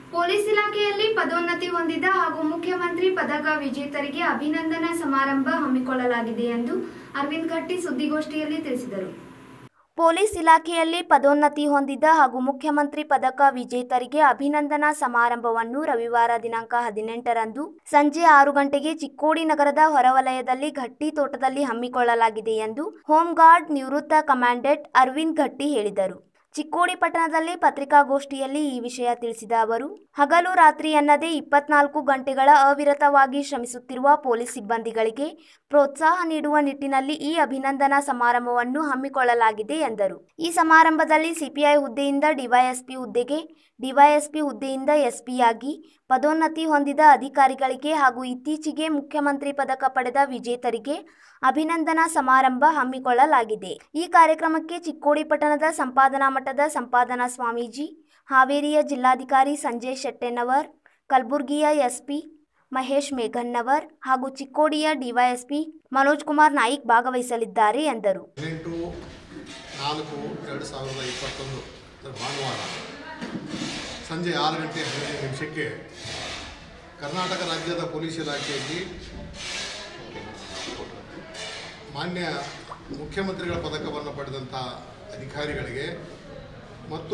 police ಇಲಾಖೆಯಲ್ಲಿ ಪದೋನ್ನತಿ ಹೊಂದಿದ ಹಾಗೂ ಮುಖ್ಯಮಂತ್ರಿ ಪದಕ ವಿಜೇತರಿಗೆ ಅಭಿನಂದನಾ ಸಮಾರಂಭ ಹಮ್ಮಿಕೊಳ್ಳಲಾಗಿದೆ ಎಂದು ಅರವಿಂದ್ ಘಟ್ಟಿ ಸುದ್ದಿಗೋಷ್ಠಿಯಲ್ಲಿ ತಿಳಿಸಿದರು ಪೊಲೀಸ್ ಇಲಾಖೆಯಲ್ಲಿ ಪದೋನ್ನತಿ ಹೊಂದಿದ ಹಾಗೂ ಮುಖ್ಯಮಂತ್ರಿ ಪದಕ ವಿಜೇತರಿಗೆ ಅಭಿನಂದನಾ ಸಮಾರಂಭವನ್ನು ರವಿವಾರ ದಿನಾಂಕ ಹದಿನೆಂಟರಂದು ಸಂಜೆ ಆರು ಗಂಟೆಗೆ ಚಿಕ್ಕೋಡಿ ನಗರದ ಹೊರವಲಯದಲ್ಲಿ ಘಟ್ಟಿ ತೋಟದಲ್ಲಿ ಹಮ್ಮಿಕೊಳ್ಳಲಾಗಿದೆ ಎಂದು ಹೋಮ್ ಗಾರ್ಡ್ ನಿವೃತ್ತ ಕಮಾಂಡೆಂಟ್ ಅರವಿಂದ್ ಘಟ್ಟಿ ಹೇಳಿದರು ಚಿಕ್ಕೋಡಿ ಪಟ್ಟಣದಲ್ಲಿ ಪತ್ರಿಕಾಗೋಷ್ಠಿಯಲ್ಲಿ ಈ ವಿಷಯ ತಿಳಿಸಿದ ಅವರು ಹಗಲು ರಾತ್ರಿ ಎನ್ನದೇ ಇಪ್ಪತ್ನಾಲ್ಕು ಗಂಟೆಗಳ ಅವಿರತವಾಗಿ ಶ್ರಮಿಸುತ್ತಿರುವ ಪೊಲೀಸ್ ಸಿಬ್ಬಂದಿಗಳಿಗೆ ಪ್ರೋತ್ಸಾಹ ನೀಡುವ ನಿಟ್ಟಿನಲ್ಲಿ ಈ ಅಭಿನಂದನಾ ಸಮಾರಂಭವನ್ನು ಹಮ್ಮಿಕೊಳ್ಳಲಾಗಿದೆ ಎಂದರು ಈ ಸಮಾರಂಭದಲ್ಲಿ ಸಿಪಿಐ ಹುದ್ದೆಯಿಂದ ಡಿವೈಎಸ್ಪಿ ಹುದ್ದೆಗೆ ಡಿವೈಎಸ್ಪಿ ಹುದ್ದೆಯಿಂದ ಎಸ್ಪಿಯಾಗಿ ಪದೋನ್ನತಿ ಹೊಂದಿದ ಅಧಿಕಾರಿಗಳಿಗೆ ಹಾಗೂ ಇತ್ತೀಚೆಗೆ ಮುಖ್ಯಮಂತ್ರಿ ಪದಕ ಪಡೆದ ವಿಜೇತರಿಗೆ ಅಭಿನಂದನಾ ಸಮಾರಂಭ ಹಮ್ಮಿಕೊಳ್ಳಲಾಗಿದೆ ಈ ಕಾರ್ಯಕ್ರಮಕ್ಕೆ ಚಿಕ್ಕೋಡಿ ಪಟ್ಟಣದ ಸಂಪಾದನಾ ಮಠದ ಸಂಪಾದನಾ ಸ್ವಾಮೀಜಿ ಹಾವೇರಿಯ ಜಿಲ್ಲಾಧಿಕಾರಿ ಸಂಜಯ್ ಶೆಟ್ಟೆನವರ್ ಕಲಬುರ್ಗಿಯ ಎಸ್ಪಿ ಮಹೇಶ್ ಮೇಘನ್ನವರ್ ಹಾಗೂ ಚಿಕ್ಕೋಡಿಯ ಡಿವೈಎಸ್ಪಿ ಮನೋಜ್ ಕುಮಾರ್ ನಾಯಿಕ್ ಭಾಗವಹಿಸಲಿದ್ದಾರೆ ಎಂದರು ಹದಿನೆಂಟು ನಾಲ್ಕು ಎರಡು ಸಾವಿರದ ಇಪ್ಪತ್ತೊಂದು ಅಂದರೆ ಭಾನುವಾರ ಸಂಜೆ ಆರು ಗಂಟೆ ಹದಿನೈದು ನಿಮಿಷಕ್ಕೆ ಕರ್ನಾಟಕ ರಾಜ್ಯದ ಪೊಲೀಸ್ ಇಲಾಖೆಯಲ್ಲಿ ಮಾನ್ಯ ಮುಖ್ಯಮಂತ್ರಿಗಳ ಪದಕವನ್ನು ಪಡೆದಂಥ ಅಧಿಕಾರಿಗಳಿಗೆ ಮತ್ತು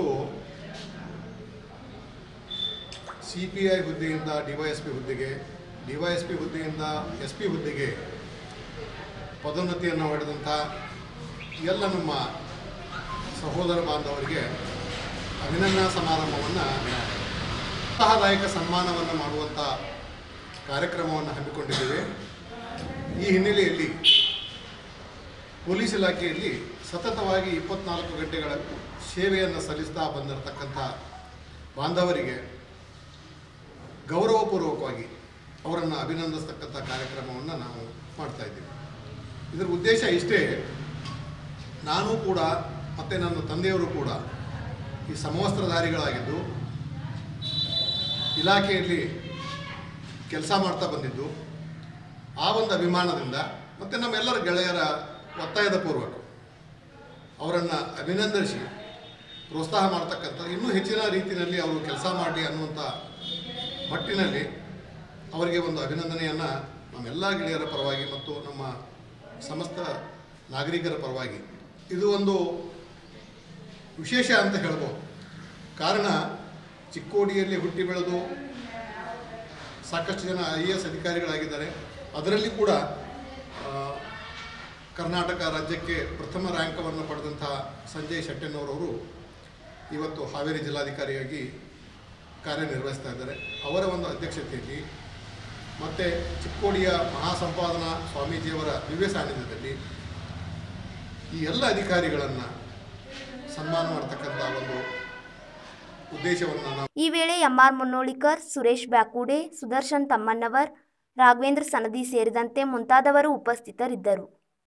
ಸಿ ಪಿ ಐ ಹುದ್ದೆಯಿಂದ ಡಿವೈಎಸ್ಪಿ ಹುದ್ದೆಗೆ ಡಿವೈಎಸ್ಪಿ ಹುದ್ದೆಯಿಂದ ಎಸ್ ಪಿ ಹುದ್ದೆಗೆ ಪದೋನ್ನತಿಯನ್ನು ಪಡೆದಂಥ ಎಲ್ಲ ನಮ್ಮ ಸಹೋದರ ಬಾಂಧವರಿಗೆ ಅಭಿನಂದನಾ ಸಮಾರಂಭವನ್ನು ಉತ್ಸಾಹದಾಯಕ ಸನ್ಮಾನವನ್ನು ಮಾಡುವಂಥ ಕಾರ್ಯಕ್ರಮವನ್ನು ಹಮ್ಮಿಕೊಂಡಿದ್ದೇವೆ ಈ ಹಿನ್ನೆಲೆಯಲ್ಲಿ ಪೊಲೀಸ್ ಇಲಾಖೆಯಲ್ಲಿ ಸತತವಾಗಿ ಇಪ್ಪತ್ನಾಲ್ಕು ಗಂಟೆಗಳ ಸೇವೆಯನ್ನು ಸಲ್ಲಿಸ್ತಾ ಬಂದಿರತಕ್ಕಂಥ ಬಾಂಧವರಿಗೆ ಗೌರವಪೂರ್ವಕವಾಗಿ ಅವರನ್ನು ಅಭಿನಂದಿಸ್ತಕ್ಕಂಥ ಕಾರ್ಯಕ್ರಮವನ್ನು ನಾವು ಮಾಡ್ತಾ ಇದ್ದೀವಿ ಇದರ ಉದ್ದೇಶ ಇಷ್ಟೇ ನಾನು ಕೂಡ ಮತ್ತು ನನ್ನ ತಂದೆಯವರು ಕೂಡ ಈ ಸಮವಸ್ತ್ರಧಾರಿಗಳಾಗಿದ್ದು ಇಲಾಖೆಯಲ್ಲಿ ಕೆಲಸ ಮಾಡ್ತಾ ಬಂದಿದ್ದು ಆ ಒಂದು ಅಭಿಮಾನದಿಂದ ಮತ್ತು ನಮ್ಮೆಲ್ಲರ ಗೆಳೆಯರ ಒತ್ತಾಯದ ಪೂರ್ವಕ ಅವರನ್ನು ಅಭಿನಂದಿಸಿ ಪ್ರೋತ್ಸಾಹ ಮಾಡ್ತಕ್ಕಂಥ ಇನ್ನೂ ಹೆಚ್ಚಿನ ರೀತಿಯಲ್ಲಿ ಅವರು ಕೆಲಸ ಮಾಡಿ ಅನ್ನುವಂಥ ಮಟ್ಟಿನಲ್ಲಿ ಅವರಿಗೆ ಒಂದು ಅಭಿನಂದನೆಯನ್ನು ನಮ್ಮೆಲ್ಲ ಗೆಳೆಯರ ಪರವಾಗಿ ಮತ್ತು ನಮ್ಮ ಸಮಸ್ತ ನಾಗರಿಕರ ಪರವಾಗಿ ಇದು ಒಂದು ವಿಶೇಷ ಅಂತ ಹೇಳ್ಬೋದು ಕಾರಣ ಚಿಕ್ಕೋಡಿಯಲ್ಲಿ ಹುಟ್ಟಿ ಬೆಳೆದು ಸಾಕಷ್ಟು ಜನ ಐ ಎ ಎಸ್ ಅಧಿಕಾರಿಗಳಾಗಿದ್ದಾರೆ ಅದರಲ್ಲಿ ಕೂಡ ಆ, ಕರ್ನಾಟಕ ರಾಜ್ಯಕ್ಕೆ ಪ್ರಥಮ ರ್ಯಾಂಕವನ್ನು ಪಡೆದಂತಹ ಸಂಜಯ್ ಶೆಟ್ಟೆನ್ನವರವರು ಇವತ್ತು ಹಾವೇರಿ ಜಿಲ್ಲಾಧಿಕಾರಿಯಾಗಿ ಕಾರ್ಯನಿರ್ವಹಿಸ್ತಾ ಇದ್ದಾರೆ ಅವರ ಒಂದು ಅಧ್ಯಕ್ಷತೆಯಲ್ಲಿ ಮತ್ತು ಚಿಕ್ಕೋಡಿಯ ಮಹಾಸಂಪಾದನಾ ಸ್ವಾಮೀಜಿಯವರ ದಿವ್ಯ ಸಾನ್ನಿಧ್ಯದಲ್ಲಿ ಈ ಎಲ್ಲ ಅಧಿಕಾರಿಗಳನ್ನು ಸನ್ಮಾನ ಮಾಡ್ತಕ್ಕಂಥ ಒಂದು ಉದ್ದೇಶವನ್ನು ನಾವು ಈ ವೇಳೆ ಎಂಆರ್ ಮುನ್ನೋಳಿಕರ್ ಸುರೇಶ್ ಬ್ಯಾಕುಡೆ ಸುದರ್ಶನ್ ತಮ್ಮಣ್ಣವರ್ ರಾಘವೇಂದ್ರ ಸನದಿ ಸೇರಿದಂತೆ ಮುಂತಾದವರು ಉಪಸ್ಥಿತರಿದ್ದರು